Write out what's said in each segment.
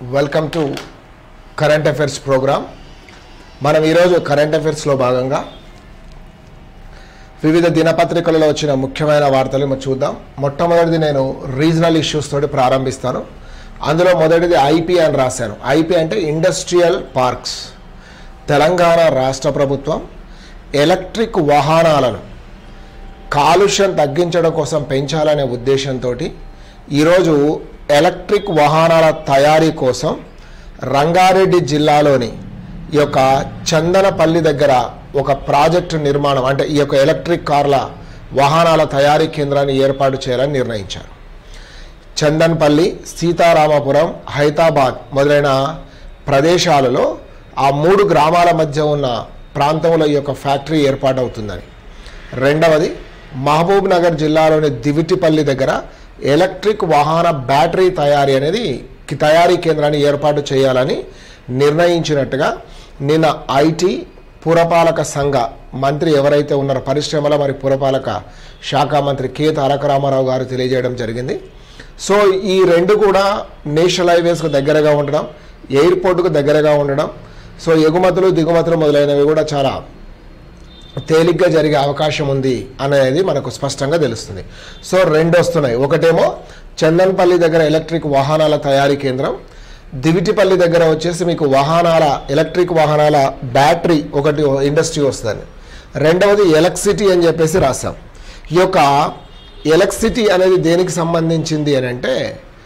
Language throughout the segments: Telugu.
welcome to current affairs programme మనం ఈరోజు కరెంట్ అఫైర్స్లో భాగంగా వివిధ దినపత్రికలలో వచ్చిన ముఖ్యమైన వార్తలు మనం చూద్దాం మొట్టమొదటిది నేను రీజనల్ ఇష్యూస్ తోటి ప్రారంభిస్తాను అందులో మొదటిది ఐపీ అని రాశాను ఐపీ అంటే ఇండస్ట్రియల్ పార్క్స్ తెలంగాణ రాష్ట్ర ప్రభుత్వం ఎలక్ట్రిక్ వాహనాలను కాలుష్యం తగ్గించడం కోసం పెంచాలనే ఉద్దేశంతో ఈరోజు ఎలక్ట్రిక్ వాహనాల తయారీ కోసం రంగారెడ్డి జిల్లాలోని ఈ యొక్క చందనపల్లి దగ్గర ఒక ప్రాజెక్టు నిర్మాణం అంటే ఈ యొక్క ఎలక్ట్రిక్ కార్ల వాహనాల తయారీ కేంద్రాన్ని ఏర్పాటు చేయాలని నిర్ణయించారు చందన్పల్లి సీతారామపురం హైదరాబాద్ మొదలైన ప్రదేశాలలో ఆ మూడు గ్రామాల మధ్య ఉన్న ప్రాంతంలో ఈ యొక్క ఫ్యాక్టరీ ఏర్పాటవుతుందని రెండవది మహబూబ్ నగర్ జిల్లాలోని దివిటిపల్లి దగ్గర ఎలక్ట్రిక్ వాహన బ్యాటరీ తయారీ అనేది కి- తయారీ కేంద్రాన్ని ఏర్పాటు చేయాలని నిర్ణయించినట్టుగా నిన్న ఐటీ పురపాలక సంఘ మంత్రి ఎవరైతే ఉన్నారో పరిశ్రమల మరి పురపాలక శాఖ మంత్రి కె తారక రామారావు గారు తెలియజేయడం జరిగింది సో ఈ రెండు కూడా నేషనల్ హైవేస్కు దగ్గరగా ఉండడం ఎయిర్పోర్టుకు దగ్గరగా ఉండడం సో ఎగుమతులు దిగుమతులు మొదలైనవి కూడా చాలా తేలిగ్గా జరిగే అవకాశం ఉంది అనేది మనకు స్పష్టంగా తెలుస్తుంది సో రెండు వస్తున్నాయి ఒకటేమో చందన్పల్లి దగ్గర ఎలక్ట్రిక్ వాహనాల తయారీ కేంద్రం దివిటిపల్లి దగ్గర వచ్చేసి మీకు వాహనాల ఎలక్ట్రిక్ వాహనాల బ్యాటరీ ఒకటి ఇండస్ట్రీ వస్తుంది రెండవది ఎలక్ట్రిసిటీ అని చెప్పేసి రాసాం ఈ యొక్క ఎలక్ట్రిసిటీ అనేది దేనికి సంబంధించింది అని అంటే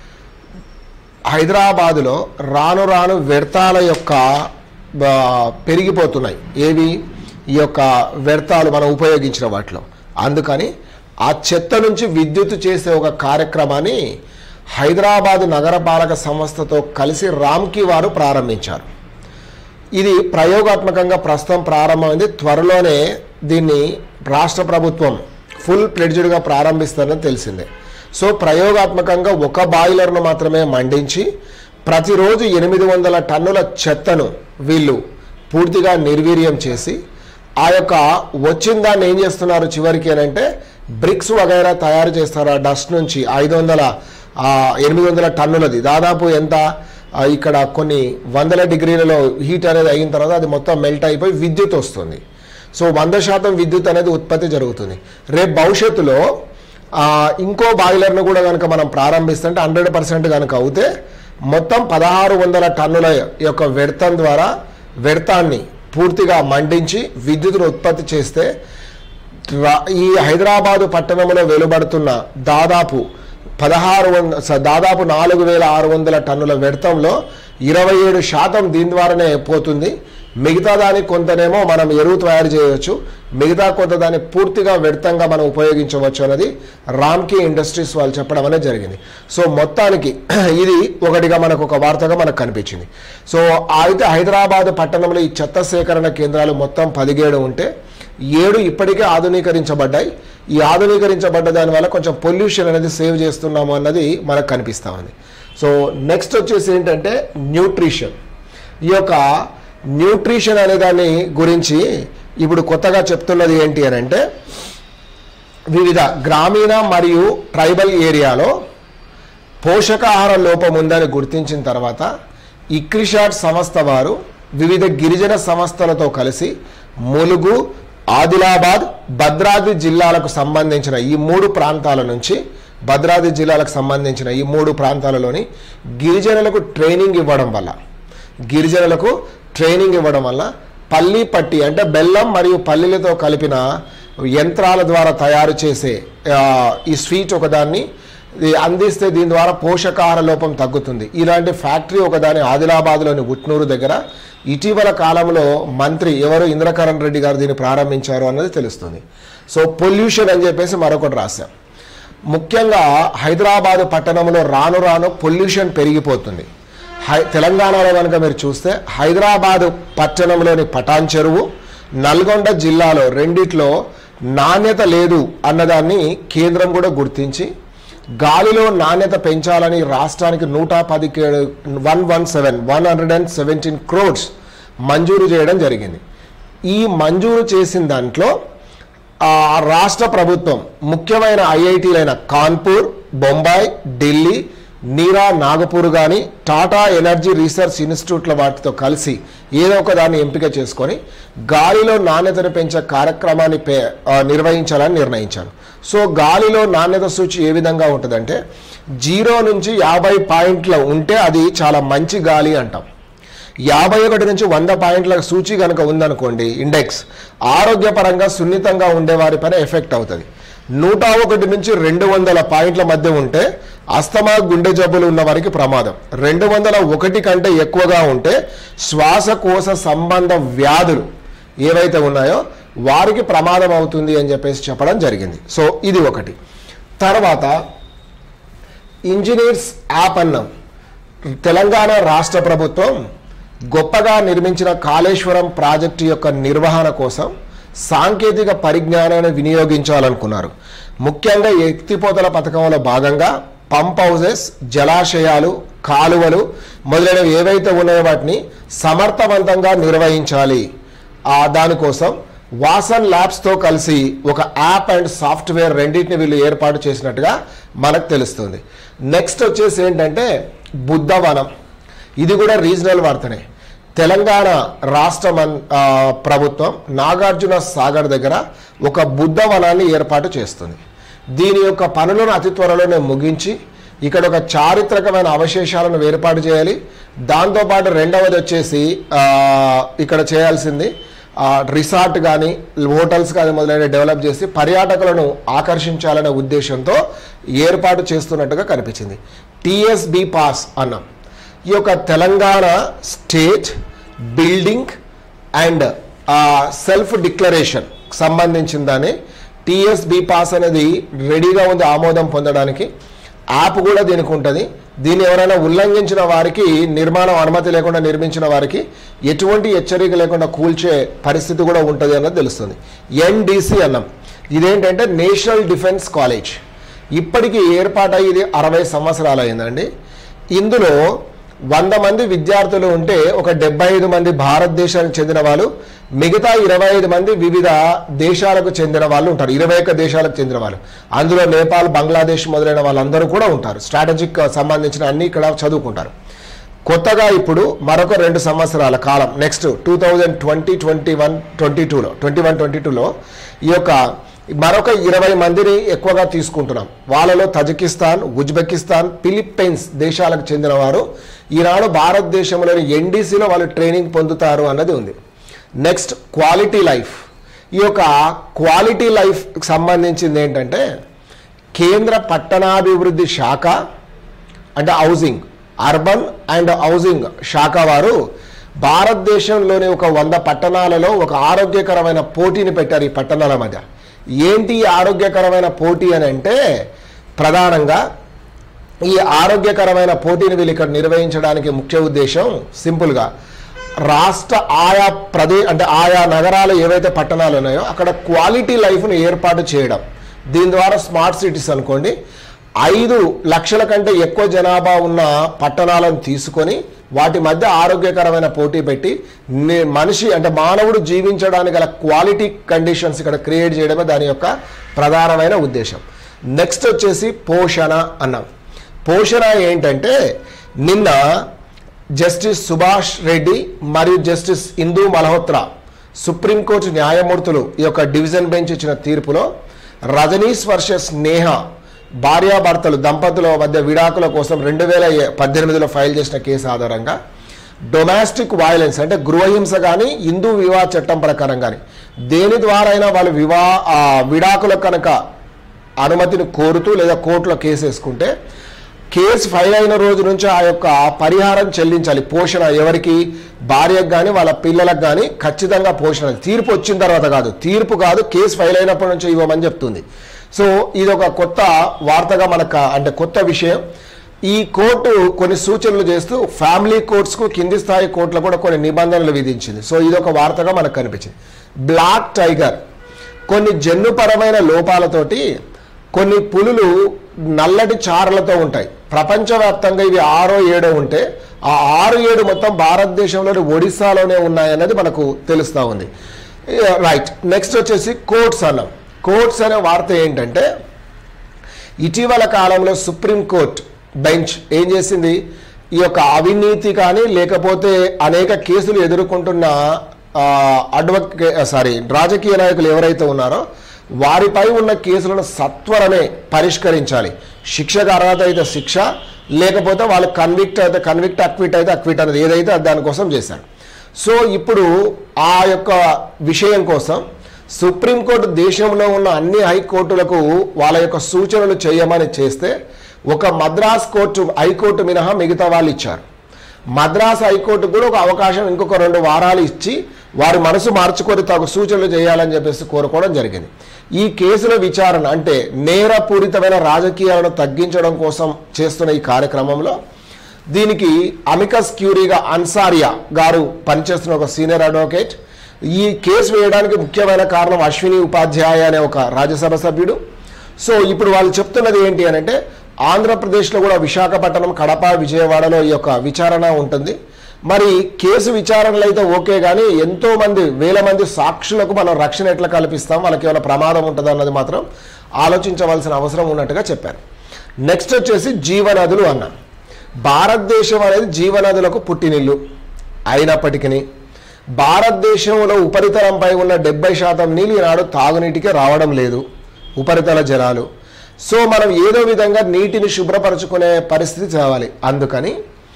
హైదరాబాదులో రాను రాను వ్యర్థాల యొక్క ఆ, పెరిగిపోతున్నాయి ఏవి ఈ యొక్క వ్యర్థాలు మనం ఉపయోగించిన వాటిలో అందుకని ఆ చెత్త నుంచి విద్యుత్ చేసే ఒక కార్యక్రమాన్ని హైదరాబాదు నగరపాలక సంస్థతో కలిసి రామ్కి వారు ప్రారంభించారు ఇది ప్రయోగాత్మకంగా ప్రస్తుతం ప్రారంభమైంది త్వరలోనే దీన్ని రాష్ట్ర ప్రభుత్వం ఫుల్ ప్లెడ్జ్డ్గా ప్రారంభిస్తుందని తెలిసిందే సో ప్రయోగాత్మకంగా ఒక బాయిలర్ను మాత్రమే మండించి ప్రతిరోజు ఎనిమిది వందల టన్నుల చెత్తను వీళ్ళు పూర్తిగా నిర్వీర్యం చేసి ఆ యొక్క వచ్చిన దాన్ని ఏం చేస్తున్నారు చివరికి అని అంటే బ్రిక్స్ వగైరా తయారు చేస్తారు ఆ డస్ట్ నుంచి ఐదు వందల ఎనిమిది వందల టన్నులది దాదాపు ఎంత ఆ, ఇక్కడ కొన్ని వందల డిగ్రీలలో హీట్ అనేది అయిన తర్వాత అది మొత్తం మెల్ట్ అయిపోయి విద్యుత్ వస్తుంది సో వంద శాతం విద్యుత్ అనేది ఉత్పత్తి జరుగుతుంది రేపు భవిష్యత్తులో ఆ, ఇంకో బాయిలర్ను కూడా కనుక మనం ప్రారంభిస్తుంటే హండ్రెడ్ పర్సెంట్ కనుక అవుతే మొత్తం పదహారు వందల టన్నుల యొక్క వ్యర్థం ద్వారా వ్యర్థాన్ని పూర్తిగా మండించి విద్యుత్తును ఉత్పత్తి చేస్తే రా- ఈ హైదరాబాదు పట్టణంలో వెలువడుతున్న దాదాపు పదహారు వంద స- దాదాపు నాలుగు వేల ఆరు వందల టన్నుల వ్యర్థంలో ఇరవై ఏడు శాతం దీని ద్వారానే పోతుంది మిగతా దానికి కొంతనేమో మనం ఎరువు తయారు చేయవచ్చు మిగతా కొంత దాన్ని పూర్తిగా వ్యర్థంగా మనం ఉపయోగించవచ్చు అన్నది రామ్కి ఇండస్ట్రీస్ వాళ్ళు చెప్పడం అనేది జరిగింది సో మొత్తానికి ఇది ఒకటిగా మనకు ఒక వార్తగా మనకు కనిపించింది సో అయితే హైదరాబాద్ పట్టణంలో ఈ చెత్త సేకరణ కేంద్రాలు మొత్తం పదిహేడు ఉంటే ఏడు ఇప్పటికే ఆధునీకరించబడ్డాయి ఈ ఆధునీకరించబడ్డ దాని వల్ల కొంచెం పొల్యూషన్ అనేది సేవ్ చేస్తున్నాము అన్నది మనకు కనిపిస్తూ ఉంది సో నెక్స్ట్ వచ్చేసి ఏంటంటే న్యూట్రిషన్ ఈ యొక్క న్యూట్రిషన్ అనే దాని గురించి ఇప్పుడు కొత్తగా చెప్తున్నది ఏంటి అని అంటే వివిధ గ్రామీణ మరియు ట్రైబల్ ఏరియాలో పోషకాహార లోపం ఉందని గుర్తించిన తర్వాత ఇక్రిషాట్ సంస్థ వారు వివిధ గిరిజన సంస్థలతో కలిసి ములుగు ఆదిలాబాద్ భద్రాద్రి జిల్లాలకు సంబంధించిన ఈ మూడు ప్రాంతాల నుంచి భద్రాద్రి జిల్లాలకు సంబంధించిన ఈ మూడు ప్రాంతాలలోని గిరిజనులకు ట్రైనింగ్ ఇవ్వడం వల్ల గిరిజనులకు ట్రైనింగ్ ఇవ్వడం వల్ల పల్లి పట్టి అంటే బెల్లం మరియు పల్లీలతో కలిపిన యంత్రాల ద్వారా తయారు చేసే ఆ, ఈ స్వీట్ ఒకదాన్ని ఇది అందిస్తే దీని ద్వారా పోషకాహార లోపం తగ్గుతుంది ఇలాంటి ఫ్యాక్టరీ ఒకదాని ఆదిలాబాద్లోని ఉట్నూరు దగ్గర ఇటీవల కాలంలో మంత్రి ఎవరు ఇంద్రకరణ్ రెడ్డి గారు దీన్ని ప్రారంభించారు అన్నది తెలుస్తుంది సో పొల్యూషన్ అని చెప్పేసి మరొకటి రాశాం ముఖ్యంగా హైదరాబాదు పట్టణంలో రాను రాను పొల్యూషన్ పెరిగిపోతుంది హై తెలంగాణలో కనుక మీరు చూస్తే హైదరాబాదు పట్టణంలోని పటాన్ చెరువు నల్గొండ జిల్లాలో రెండిట్లో నాణ్యత లేదు అన్నదాన్ని కేంద్రం కూడా గుర్తించి గాలిలో నాణ్యత పెంచాలని రాష్ట్రానికి నూట పదికేడు one one seven one hundred and seventeen crores మంజూరు చేయడం జరిగింది ఈ మంజూరు చేసిన దాంట్లో ఆ రాష్ట్ర ప్రభుత్వం ముఖ్యమైన ఐఐటీలైన కాన్పూర్ బొంబాయి ఢిల్లీ నీరా నాగపూర్ కానీ టాటా ఎనర్జీ రీసెర్చ్ ఇన్స్టిట్యూట్ల వాటితో కలిసి ఏదో ఒక దాన్ని ఎంపిక చేసుకొని గాలిలో నాణ్యతను పెంచే కార్యక్రమాన్ని పే ఆ, నిర్వహించాలని నిర్ణయించాను సో గాలిలో నాణ్యత సూచి ఏ విధంగా ఉంటుందంటే జీరో నుంచి యాభై పాయింట్ల ఉంటే అది చాలా మంచి గాలి అంటాం యాభై ఒకటి నుంచి వంద పాయింట్ల సూచి కనుక ఉందనుకోండి ఇండెక్స్ ఆరోగ్యపరంగా సున్నితంగా ఉండే వారిపైన ఎఫెక్ట్ అవుతుంది నూట ఒకటి నుంచి రెండు వందల పాయింట్ల మధ్య ఉంటే అస్తమా గుండె జబ్బులు ఉన్న వారికి ప్రమాదం రెండు వందల ఒకటి కంటే ఎక్కువగా ఉంటే శ్వాసకోశ సంబంధ వ్యాధులు ఏవైతే ఉన్నాయో వారికి ప్రమాదం అవుతుంది అని చెప్పేసి చెప్పడం జరిగింది సో ఇది ఒకటి తర్వాత ఇంజనీర్స్ యాప్ అన్నాం తెలంగాణ రాష్ట్ర ప్రభుత్వం గొప్పగా నిర్మించిన కాళేశ్వరం ప్రాజెక్టు యొక్క నిర్వహణ కోసం సాంకేతిక పరిజ్ఞానాన్ని వినియోగించాలనుకున్నారు ముఖ్యంగా ఎత్తిపోతల పథకంలో భాగంగా పంప్ హౌసెస్ జలాశయాలు కాలువలు మొదలైనవి ఏవైతే ఉన్నాయో వాటిని సమర్థవంతంగా నిర్వహించాలి ఆ దానికోసం వాసన్ ల్యాబ్స్తో కలిసి ఒక యాప్ అండ్ సాఫ్ట్వేర్ రెండింటిని వీళ్ళు ఏర్పాటు చేసినట్టుగా మనకు తెలుస్తుంది నెక్స్ట్ వచ్చేసి ఏంటంటే బుద్ధవనం ఇది కూడా రీజనల్ వార్తనే తెలంగాణ రాష్ట్ర మన్ ఆ, ప్రభుత్వం నాగార్జున సాగర్ దగ్గర ఒక బుద్ధవనాన్ని ఏర్పాటు చేస్తుంది దీని యొక్క పనులను అతి త్వరలోనే ముగించి ఇక్కడ ఒక చారిత్రకమైన అవశేషాలను ఏర్పాటు చేయాలి దాంతోపాటు రెండవది వచ్చేసి ఆ, ఇక్కడ చేయాల్సింది ఆ, రిసార్ట్ కానీ హోటల్స్ కానీ మొదలైన డెవలప్ చేసి పర్యాటకులను ఆకర్షించాలనే ఉద్దేశంతో ఏర్పాటు చేస్తున్నట్టుగా కనిపించింది టిఎస్బి పాస్ అన్నాం ఈ యొక్క Telangana state building and self declaration సంబంధించిన దాన్ని టిఎస్బి పాస్ అనేది రెడీగా ఉంది ఆమోదం పొందడానికి యాప్ కూడా దీనికి ఉంటుంది దీన్ని ఎవరైనా ఉల్లంఘించిన వారికి నిర్మాణం అనుమతి లేకుండా నిర్మించిన వారికి ఎటువంటి హెచ్చరిక లేకుండా కూల్చే పరిస్థితి కూడా ఉంటుంది అన్నది తెలుస్తుంది ఎన్డిసి అన్నాం ఇదేంటంటే నేషనల్ డిఫెన్స్ కాలేజ్ ఇప్పటికీ ఏర్పాటై ఇది అరవై సంవత్సరాలు అయిందండి ఇందులో వంద మంది విద్యార్థులు ఉంటే ఒక డెబ్బై ఐదు మంది భారతదేశానికి చెందిన వాళ్ళు మిగతా ఇరవై ఐదు మంది వివిధ దేశాలకు చెందిన వాళ్ళు ఉంటారు ఇరవై ఒక్క దేశాలకు చెందిన వాళ్ళు అందులో నేపాల్ బంగ్లాదేశ్ మొదలైన వాళ్ళందరూ కూడా ఉంటారు స్ట్రాటజిక్ సంబంధించిన అన్ని ఇక్కడ చదువుకుంటారు కొత్తగా ఇప్పుడు మరొక రెండు సంవత్సరాల కాలం next two thousand twenty twenty one twenty టూలో ట్వంటీ వన్ ట్వంటీ టూలో ఈ యొక్క మరొక ఇరవై మందిని ఎక్కువగా తీసుకుంటున్నాం వాళ్ళలో తజకిస్తాన్ ఉజ్బెకిస్తాన్ ఫిలిప్పైన్స్ దేశాలకు చెందిన వారు ఈనాడు భారతదేశంలోని ఎన్డీసీలో వాళ్ళు ట్రైనింగ్ పొందుతారు అన్నది ఉంది నెక్స్ట్ క్వాలిటీ లైఫ్ ఈ యొక్క క్వాలిటీ లైఫ్ సంబంధించింది ఏంటంటే కేంద్ర పట్టణాభివృద్ధి శాఖ అంటే హౌసింగ్ అర్బన్ అండ్ హౌసింగ్ శాఖ వారు భారతదేశంలోని ఒక వంద పట్టణాలలో ఒక ఆరోగ్యకరమైన పోటీని పెట్టారు ఈ పట్టణాల మధ్య ఏంటి ఈ ఆరోగ్యకరమైన పోటీ అని అంటే ప్రధానంగా ఈ ఆరోగ్యకరమైన పోటీని వీళ్ళు ఇక్కడ నిర్వహించడానికి ముఖ్య ఉద్దేశం సింపుల్గా రాష్ట్ర ఆయా ప్రదే అంటే ఆయా నగరాలు ఏవైతే పట్టణాలు ఉన్నాయో అక్కడ క్వాలిటీ లైఫ్ను ఏర్పాటు చేయడం దీని ద్వారా స్మార్ట్ సిటీస్ అనుకోండి ఐదు లక్షల కంటే ఎక్కువ జనాభా ఉన్న పట్టణాలను తీసుకొని వాటి మధ్య ఆరోగ్యకరమైన పోటీ పెట్టి ని- మనిషి అంటే మానవుడు జీవించడానికి గల క్వాలిటీ కండిషన్స్ ఇక్కడ క్రియేట్ చేయడమే దాని యొక్క ప్రధానమైన ఉద్దేశం నెక్స్ట్ వచ్చేసి పోషణ అన్నాం పోషణ ఏంటంటే నిన్న జస్టిస్ సుభాష్ రెడ్డి మరియు జస్టిస్ ఇందూ మల్హోత్రా సుప్రీంకోర్టు న్యాయమూర్తులు ఈ యొక్క డివిజన్ బెంచ్ ఇచ్చిన తీర్పులో రజనీష్ వర్సెస్ నేహ భార్యాభర్తలు దంపతుల మధ్య విడాకుల కోసం రెండు వేల పద్దెనిమిదిలో ఫైల్ చేసిన కేసు ఆధారంగా డొమాస్టిక్ వైలెన్స్ అంటే గృహహింస కానీ హిందూ వివాహ చట్టం ప్రకారం కానీ దేని ద్వారా అయినా వాళ్ళు వివా ఆ, విడాకుల కనుక అనుమతిని కోరుతూ లేదా కోర్టులో కేసు వేసుకుంటే కేసు ఫైల్ అయిన రోజు నుంచి ఆ యొక్క పరిహారం చెల్లించాలి పోషణ ఎవరికి భార్యకు కానీ వాళ్ళ పిల్లలకు కానీ ఖచ్చితంగా పోషణ తీర్పు వచ్చిన తర్వాత కాదు తీర్పు కాదు కేసు ఫైల్ అయినప్పటి నుంచి ఇవ్వమని చెప్తుంది సో ఇది ఒక కొత్త వార్తగా మనకు అంటే కొత్త విషయం ఈ కోర్టు కొన్ని సూచనలు చేస్తూ ఫ్యామిలీ కోర్ట్స్కు కింది స్థాయి కోర్టులో కూడా కొన్ని నిబంధనలు విధించింది సో ఇది ఒక వార్తగా మనకు కనిపించింది బ్లాక్ టైగర్ కొన్ని జన్యుపరమైన లోపాలతోటి కొన్ని పులులు నల్లటి చారలతో ఉంటాయి ప్రపంచవ్యాప్తంగా ఇవి ఆరో ఏడో ఉంటే ఆ ఆరు ఏడు మొత్తం భారతదేశంలోని ఒడిశాలోనే ఉన్నాయన్నది మనకు తెలుస్తూ ఉంది రైట్ నెక్స్ట్ వచ్చేసి కోర్ట్స్ అన్నాం కోర్ట్స్ అనే వార్త ఏంటంటే ఇటీవల కాలంలో సుప్రీంకోర్టు బెంచ్ ఏం చేసింది ఈ యొక్క అవినీతి కానీ లేకపోతే అనేక కేసులు ఎదుర్కొంటున్న అడ్వకే సారీ రాజకీయ నాయకులు ఎవరైతే ఉన్నారో వారిపై ఉన్న కేసులను సత్వరమే పరిష్కరించాలి శిక్షకు అర్హత అయితే శిక్ష లేకపోతే వాళ్ళు కన్విక్ట్ అయితే కన్విక్ట్ అక్విట్ అయితే అక్విట్ అనేది ఏదైతే అది దానికోసం చేశారు సో ఇప్పుడు ఆ యొక్క విషయం కోసం సుప్రీంకోర్టు దేశంలో ఉన్న అన్ని హైకోర్టులకు వాళ్ళ యొక్క సూచనలు చేయమని చేస్తే ఒక మద్రాస్ కోర్టు హైకోర్టు మినహా మిగతా వాళ్ళు ఇచ్చారు మద్రాస్ హైకోర్టు కూడా ఒక అవకాశం ఇంకొక రెండు వారాలు ఇచ్చి వారి మనసు మార్చుకొని తగు సూచనలు చేయాలని చెప్పేసి కోరుకోవడం జరిగింది ఈ కేసుల విచారణ అంటే నేరపూరితమైన రాజకీయాలను తగ్గించడం కోసం చేస్తున్న ఈ కార్యక్రమంలో దీనికి అమికస్ క్యూరీగా అన్సారియా గారు పనిచేస్తున్న ఒక సీనియర్ అడ్వకేట్ ఈ కేసు వేయడానికి ముఖ్యమైన కారణం అశ్విని ఉపాధ్యాయ అనే ఒక రాజ్యసభ సభ్యుడు సో ఇప్పుడు వాళ్ళు చెప్తున్నది ఏంటి అని అంటే ఆంధ్రప్రదేశ్లో కూడా విశాఖపట్నం కడప విజయవాడలో ఈ యొక్క విచారణ ఉంటుంది మరి కేసు విచారణలు అయితే ఓకే కానీ ఎంతో మంది వేల మంది సాక్షులకు మనం రక్షణ ఎట్లా కల్పిస్తాం వాళ్ళకి ఏమైనా ప్రమాదం ఉంటుంది అన్నది మాత్రం ఆలోచించవలసిన అవసరం ఉన్నట్టుగా చెప్పారు నెక్స్ట్ వచ్చేసి జీవనదులు అన్నాం భారతదేశం అనేది జీవనదులకు పుట్టినిల్లు అయినప్పటికీ భారతదేశంలో ఉపరితలంపై ఉన్న డెబ్బై శాతం నీళ్ళు ఈనాడు తాగునీటికి రావడం లేదు ఉపరితల జలాలు సో మనం ఏదో విధంగా నీటిని శుభ్రపరచుకునే పరిస్థితి కావాలి అందుకని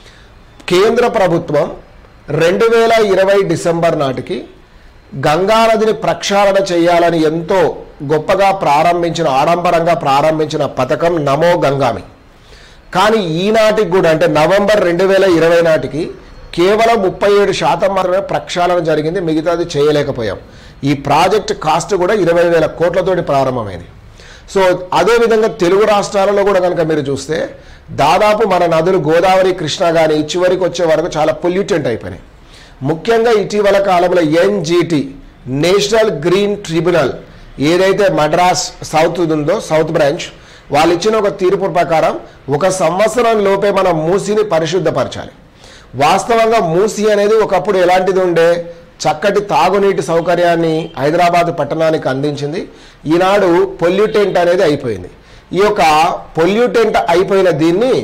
కేంద్ర ప్రభుత్వం రెండు వేల ఇరవై డిసెంబర్ నాటికి గంగానదిని ప్రక్షాళన చేయాలని ఎంతో గొప్పగా ప్రారంభించిన ఆడంబరంగా ప్రారంభించిన పథకం నమో గంగామి కానీ ఈనాటికి కూడా అంటే నవంబర్ రెండు వేల ఇరవై నాటికి కేవలం ముప్పై ఏడు శాతం మాత్రమే ప్రక్షాళన జరిగింది మిగతాది చేయలేకపోయాం ఈ ప్రాజెక్ట్ కాస్ట్ కూడా ఇరవై వేల కోట్లతోటి ప్రారంభమైంది సో అదేవిధంగా తెలుగు రాష్ట్రాలలో కూడా కనుక మీరు చూస్తే దాదాపు మన నదులు గోదావరి కృష్ణ కానీ చివరికి వచ్చే వరకు చాలా పొల్యూటెంట్ అయిపోయినాయి ముఖ్యంగా ఇటీవల కాలంలో ఎన్జిటి నేషనల్ గ్రీన్ ట్రిబ్యునల్ ఏదైతే మద్రాస్ సౌత్ ఉందో సౌత్ బ్రాంచ్ వాళ్ళు ఇచ్చిన ఒక తీర్పు ప్రకారం ఒక సంవత్సరం లోపే మనం మూసిని పరిశుద్ధపరచాలి వాస్తవంగా మూసి అనేది ఒకప్పుడు ఎలాంటిది ఉండే చక్కటి తాగునీటి సౌకర్యాన్ని హైదరాబాద్ పట్టణానికి అందించింది ఈనాడు పొల్యూటెంట్ అనేది అయిపోయింది ఈ యొక్క పొల్యూటెంట్ అయిపోయిన దీన్ని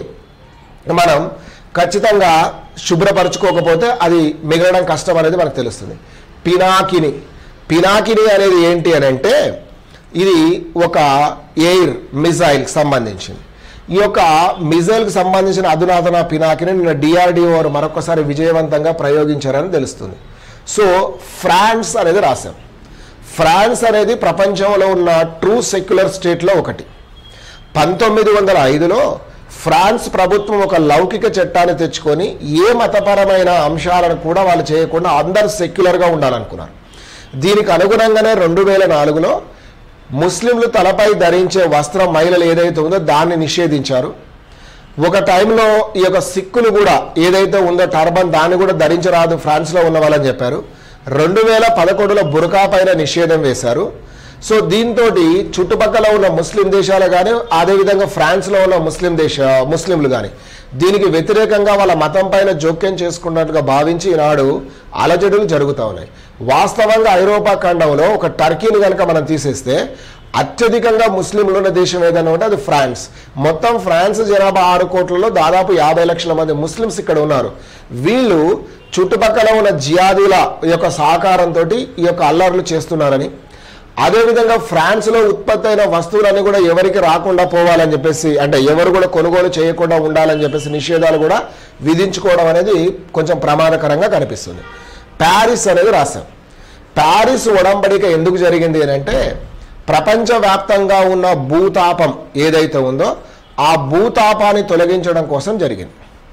మనం ఖచ్చితంగా శుభ్రపరచుకోకపోతే అది మిగలడం కష్టం అనేది మనకు తెలుస్తుంది పినాకిని పినాకిని అనేది ఏంటి అని అంటే ఇది ఒక ఎయిర్ మిజైల్కి సంబంధించింది ఈ యొక్క మిజైల్కి సంబంధించిన అధునాతన పినాకిని నిన్న డిఆర్డిఓ వారు మరొకసారి విజయవంతంగా ప్రయోగించారని తెలుస్తుంది సో ఫ్రాన్స్ అనేది రాశాం ఫ్రాన్స్ అనేది ప్రపంచంలో ఉన్న ట్రూ సెక్యులర్ స్టేట్లో ఒకటి పంతొమ్మిది వందల ఐదులో ఫ్రాన్స్ ప్రభుత్వం ఒక లౌకిక చట్టాన్ని తెచ్చుకొని ఏ మతపరమైన అంశాలను కూడా వాళ్ళు చేయకుండా అందరు సెక్యులర్గా ఉండాలనుకున్నారు దీనికి అనుగుణంగానే రెండు వేల నాలుగులో ముస్లింలు తలపై ధరించే వస్త్రం మహిళలు ఏదైతే ఉందో దాన్ని నిషేధించారు ఒక టైంలో ఈ యొక్క సిక్కులు కూడా ఏదైతే ఉందో టర్బన్ దాన్ని కూడా ధరించరాదు ఫ్రాన్స్లో ఉన్న వాళ్ళని చెప్పారు రెండు వేల పదకొండులో బురకా పైన నిషేధం వేశారు సో దీంతో చుట్టుపక్కల ఉన్న ముస్లిం దేశాలు కానీ అదేవిధంగా ఫ్రాన్స్లో ఉన్న ముస్లిం దేశ ముస్లింలు కానీ దీనికి వ్యతిరేకంగా వాళ్ళ మతం పైన జోక్యం చేసుకున్నట్టుగా భావించి ఈనాడు అలజడులు జరుగుతూ ఉన్నాయి వాస్తవంగా ఐరోపా ఖండంలో ఒక టర్కీని కనుక మనం తీసేస్తే అత్యధికంగా ముస్లింలు ఉన్న దేశం ఏదైనా ఉంటే అది ఫ్రాన్స్ మొత్తం ఫ్రాన్స్ జనాభా ఆరు కోట్లలో దాదాపు యాభై లక్షల మంది ముస్లిమ్స్ ఇక్కడ ఉన్నారు వీళ్ళు చుట్టుపక్కల ఉన్న జియాదీల యొక్క సహకారంతో ఈ యొక్క అల్లర్లు చేస్తున్నారని అదేవిధంగా ఫ్రాన్స్లో ఉత్పత్తి అయిన వస్తువులన్నీ కూడా ఎవరికి రాకుండా పోవాలని చెప్పేసి అంటే ఎవరు కూడా కొనుగోలు చేయకుండా ఉండాలని చెప్పేసి నిషేధాలు కూడా విధించుకోవడం అనేది కొంచెం ప్రమాదకరంగా కనిపిస్తుంది ప్యారిస్ అనేది రాశాం ప్యారిస్ ఒడంబడిక ఎందుకు జరిగింది అని అంటే ప్రపంచవ్యాప్తంగా ఉన్న భూతాపం ఏదైతే ఉందో ఆ భూతాపాన్ని తొలగించడం కోసం జరిగింది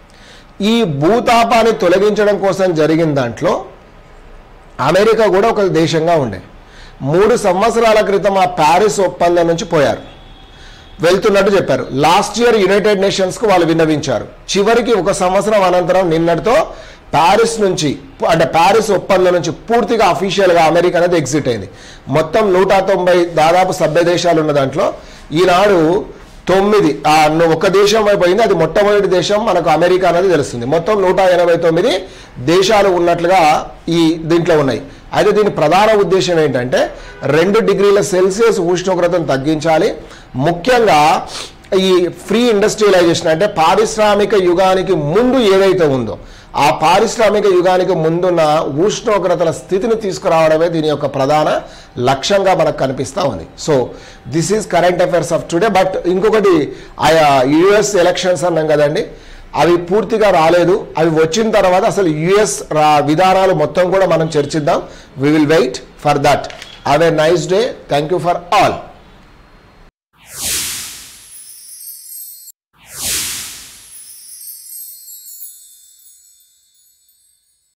ఈ భూతాపాన్ని తొలగించడం కోసం జరిగిన దాంట్లో అమెరికా కూడా ఒక దేశంగా ఉండే మూడు సంవత్సరాల క్రితం ఆ ప్యారిస్ ఒప్పందం నుంచి పోయారు వెళ్తున్నట్టు చెప్పారు లాస్ట్ ఇయర్ యునైటెడ్ నేషన్స్కు వాళ్ళు విన్నవించారు చివరికి ఒక సంవత్సరం అనంతరం నిన్నటితో ప్యారిస్ నుంచి అంటే ప్యారిస్ ఒప్పందం నుంచి పూర్తిగా అఫీషియల్గా అమెరికా అనేది ఎగ్జిట్ అయింది మొత్తం నూట తొంభై దాదాపు సభ్య దేశాలు ఉన్న దాంట్లో ఈనాడు తొమ్మిది ఆ ను- ఒక దేశం అయిపోయింది అది మొట్టమొదటి దేశం మనకు అమెరికా అనేది తెలుస్తుంది మొత్తం నూట ఎనభై తొమ్మిది దేశాలు ఉన్నట్లుగా ఈ దీంట్లో ఉన్నాయి అయితే దీని ప్రధాన ఉద్దేశం ఏంటంటే రెండు డిగ్రీల సెల్సియస్ ఉష్ణోగ్రతను తగ్గించాలి ముఖ్యంగా ఈ ఫ్రీ ఇండస్ట్రియలైజేషన్ అంటే పారిశ్రామిక యుగానికి ముందు ఏదైతే ఉందో ఆ పారిశ్రామిక యుగానికి ముందున్న ఉష్ణోగ్రతల స్థితిని తీసుకురావడమే దీని యొక్క ప్రధాన లక్ష్యంగా మనకు కనిపిస్తూ ఉంది so this is current affairs of today but ఇంకొకటి ఆయా యుఎస్ ఎలక్షన్స్ అన్నాం కదండి అవి పూర్తిగా రాలేదు అవి వచ్చిన తర్వాత అసలు యుఎస్ విధానాలు మొత్తం కూడా మనం చర్చిద్దాం we will wait for that have a nice day thank you for all